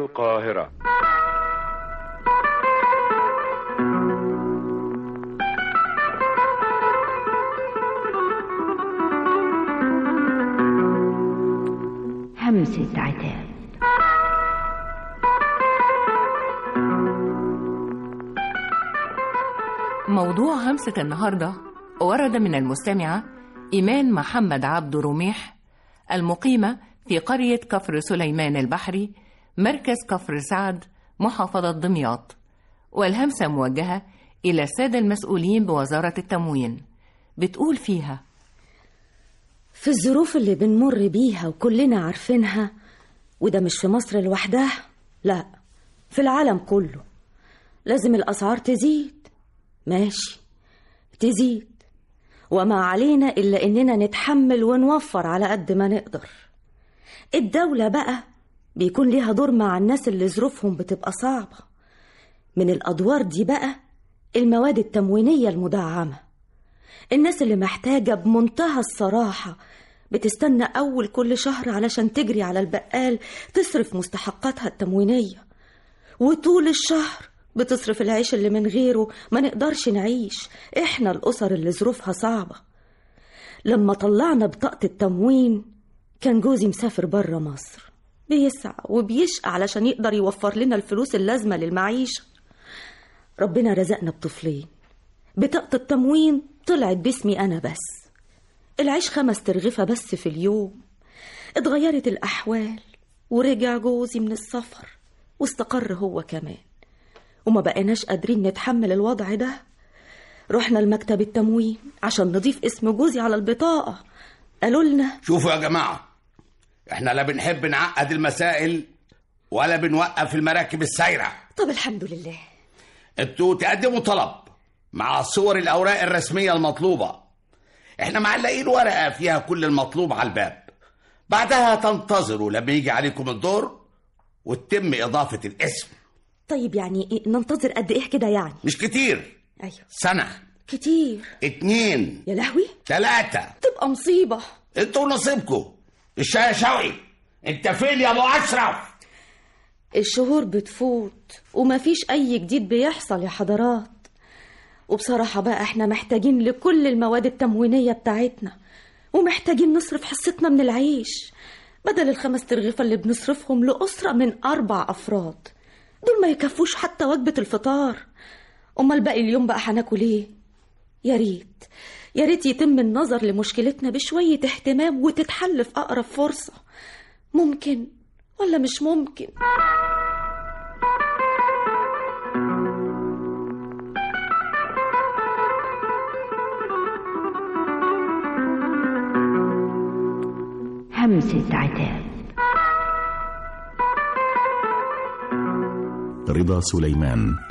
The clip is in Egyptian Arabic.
القاهرة همسة عتاب موضوع همسة النهاردة ورد من المستمعة إيمان محمد عبد رميح المقيمة في قرية كفر سليمان البحري مركز كفر سعد محافظة دمياط والهمسة موجهة إلى السادة المسؤولين بوزارة التموين بتقول فيها في الظروف اللي بنمر بيها وكلنا عارفينها وده مش في مصر لوحدها لا في العالم كله لازم الأسعار تزيد ماشي تزيد وما علينا إلا إننا نتحمل ونوفر على قد ما نقدر الدولة بقى بيكون ليها دور مع الناس اللي ظروفهم بتبقى صعبة من الأدوار دي بقى المواد التموينية المدعمة الناس اللي محتاجة بمنتهى الصراحة بتستنى أول كل شهر علشان تجري على البقال تصرف مستحقاتها التموينية وطول الشهر بتصرف العيش اللي من غيره ما نقدرش نعيش احنا الأسر اللي ظروفها صعبة لما طلعنا بطاقة التموين كان جوزي مسافر برا مصر بيسعى وبيشقى علشان يقدر يوفر لنا الفلوس اللازمة للمعيشة ربنا رزقنا بطفلين بطاقة التموين طلعت باسمي أنا بس العيش خمس ترغفة بس في اليوم اتغيرت الأحوال ورجع جوزي من السفر واستقر هو كمان وما بقيناش قادرين نتحمل الوضع ده رحنا لمكتب التموين عشان نضيف اسم جوزي على البطاقة قالوا لنا شوفوا يا جماعة احنا لا بنحب نعقد المسائل ولا بنوقف المراكب السايرة طب الحمد لله انتوا تقدموا طلب مع صور الأوراق الرسمية المطلوبة احنا معلقين ورقة فيها كل المطلوب على الباب بعدها تنتظروا لما يجي عليكم الدور وتتم إضافة الاسم طيب يعني إيه ننتظر قد إيه كده يعني مش كتير أيوة سنة كتير اتنين يا لهوي تلاتة تبقى مصيبة انتوا نصيبكم الشاي شوقي انت فين يا ابو اشرف الشهور بتفوت ومفيش أي جديد بيحصل يا حضرات وبصراحة بقى احنا محتاجين لكل المواد التموينية بتاعتنا ومحتاجين نصرف حصتنا من العيش بدل الخمس ترغيفة اللي بنصرفهم لأسرة من أربع أفراد دول ما يكفوش حتى وجبة الفطار أمال باقي اليوم بقى هناكل إيه؟ يا ريت يا ريت يتم النظر لمشكلتنا بشوية اهتمام وتتحل في أقرب فرصة ممكن ولا مش ممكن؟ همسة عتاب رضا سليمان